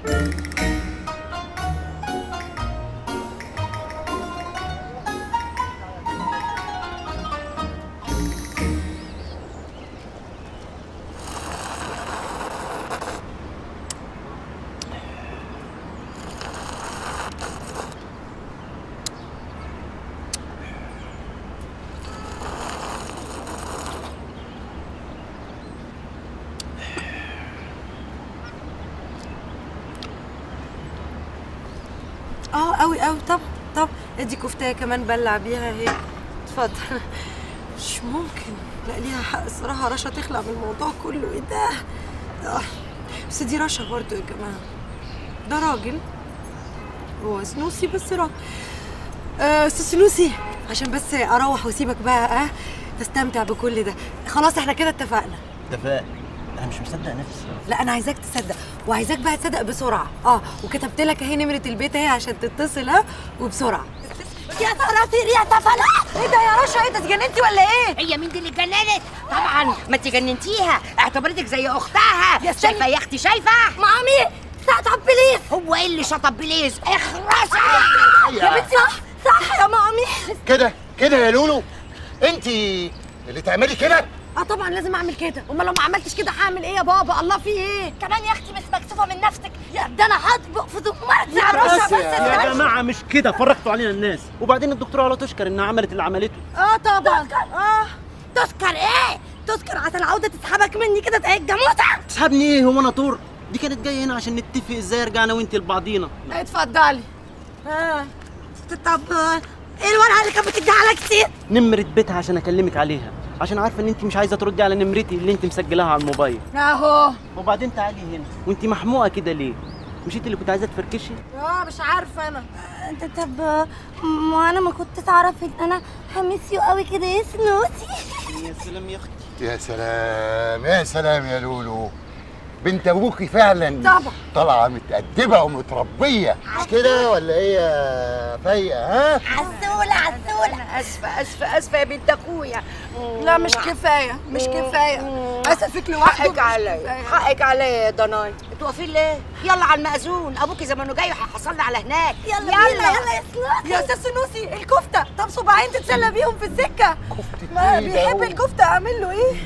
اه قوي قوي طب طب ادي كفتايه كمان بلع بيها اهي اتفضل مش ممكن لا ليها حق الصراحه رشا تخلع من الموضوع كله ايه ده آه. بس دي رشا برضو يا جماعه ده راجل هو سنوسي بس راجل آه أستاذ سنوسي عشان بس اروح واسيبك بقى اه تستمتع بكل ده خلاص احنا كده اتفقنا اتفاق انا مش مصدق نفسي لا انا عايزاك تصدق وعايزاك بقى تصدق بسرعه اه وكتبت لك اهي نمره البيت اهي عشان تتصل ها وبسرعه يا فرافير يا تفلا ايه ده يا رشا ايه ده اتجننتي ولا ايه هي مين دي اللي اتجننت؟ طبعا ما انت جننتيها اعتبرتك زي اختها يا شايفه يا اختي شايفه؟ مامي طب بليز هو ايه اللي شطب بليز؟ اخرسي يا بنتي صح صح يا مامي كده كده يا لولو انت اللي تعملي كده اه طبعا لازم اعمل كده امال لو ما عملتش كده هعمل ايه يا بابا الله في ايه كمان يا اختي مش مكسوفه من نفسك يا ده انا هطبق في ضمارتي يا رشا بس يا استني. جماعه مش كده فرجتوا علينا الناس وبعدين الدكتوره ولا تشكر انها عملت اللي عملته اه طبعا اه تذكر ايه تذكر عشان العوده تسحبك مني كده تهج جاموسه تسحبني ايه هو انا طور دي كانت جايه هنا عشان نتفق ازاي ارجع انا وانت لبعضينا اتفضلي اه طب ايه الورقه اللي كانت بتديها على كتير نمرة بيتها عشان اكلمك عليها عشان عارفه ان انت مش عايزه تردي على نمرتي اللي انت مسجلاها على الموبايل اهو وبعدين تعالي هنا وانت محموقه كده ليه مش انت اللي كنت عايزه تفركشي اه مش عارفه انا انت طب ما انا ما كنت تعرف ان انا همسيو قوي كده يا سنوسي يا سلام يا اختي يا سلام يا سلام يا لولو بنت ابوكي فعلا طبعا. طالعه متأدبة ومتربية مش كده ولا ايه يا فايقة ها؟ عسولة عسولة اسفه اسفه اسفه يا بنت اخويا لا مش كفايه مش كفايه اسفك لوحده حقك مش عليا كفاية. حقك عليا يا ضناي انتوا واقفين ليه؟ يلا على المأذون ابوكي زمانه جاي وهيحصلنا على هناك يلا يلا يلا يا سنوسي يا استاذ سنوسي الكفته طب صباعين تتسلى بيهم في السكه ما إيه ده بيحب هو؟ الكفته اعمل له ايه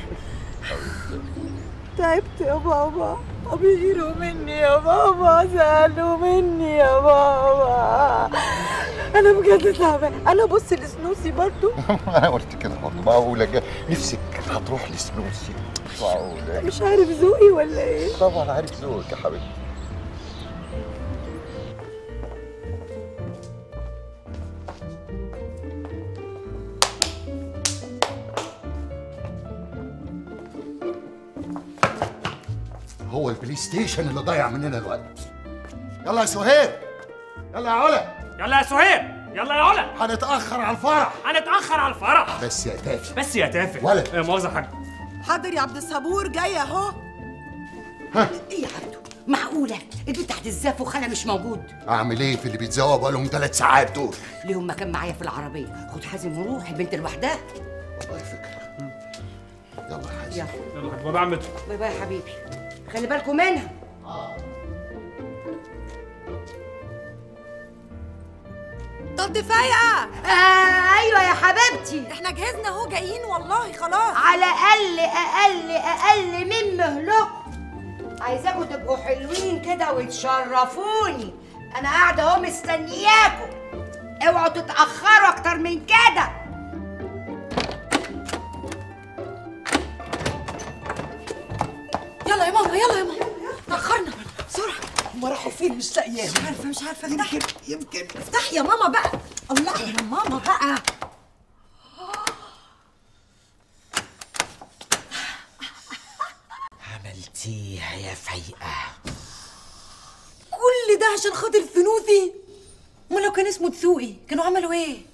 تعبت يا بابا بيغيروا مني يا بابا زعلوا مني يا بابا انا بجد تعبان انا بص لسنوسي برضو انا قلت كده برضه معقولة جا- نفسك هتروح لسنوسي مش معقولة مش عارف ذوقي ولا ايه طبعا عارف ذوقك يا حبيبتي هو البلاي ستيشن اللي ضيع مننا الوقت يلا يا سهير يلا يا علا يلا يا سهير يلا يا علا هنتأخر على الفرح هنتأخر على الفرح بس يا تافه بس يا تافه ولد. ايه مؤاخذة يا حاج حاضر يا عبد الصبور جاي اهو ايه يا عبدو معقوله البنت هتزاف وخالها مش موجود اعمل ايه في اللي بيتزوقوا بقالهم ثلاث ساعات دول ليهم مكان معايا في العربيه خد حازم وروح البنت لوحدها والله فكرة يلا يا حازم يلا يلا يا حاج بابا عمته باي باي يا حبيبي خلي بالكم منها طب دي فايقه آه ايوه يا حبيبتي احنا جهزنا اهو جايين والله خلاص على اقل اقل اقل من مهلكم عايزاكم تبقوا حلوين كده وتشرفوني انا قاعده اهو مستنياكم اوعوا تتاخروا اكتر من كده يلا يا ماما يلا يا ماما تاخرنا بسرعه هما راحوا فين مش لاقياه مش عارفه مش عارفه افتحي يمكن يمكن افتحي يا ماما بقى الله يا ماما بقى عملتيها يا فايقة كل ده عشان خاطر فنوسي ما لو كان اسمه دسوقي كانوا عملوا ايه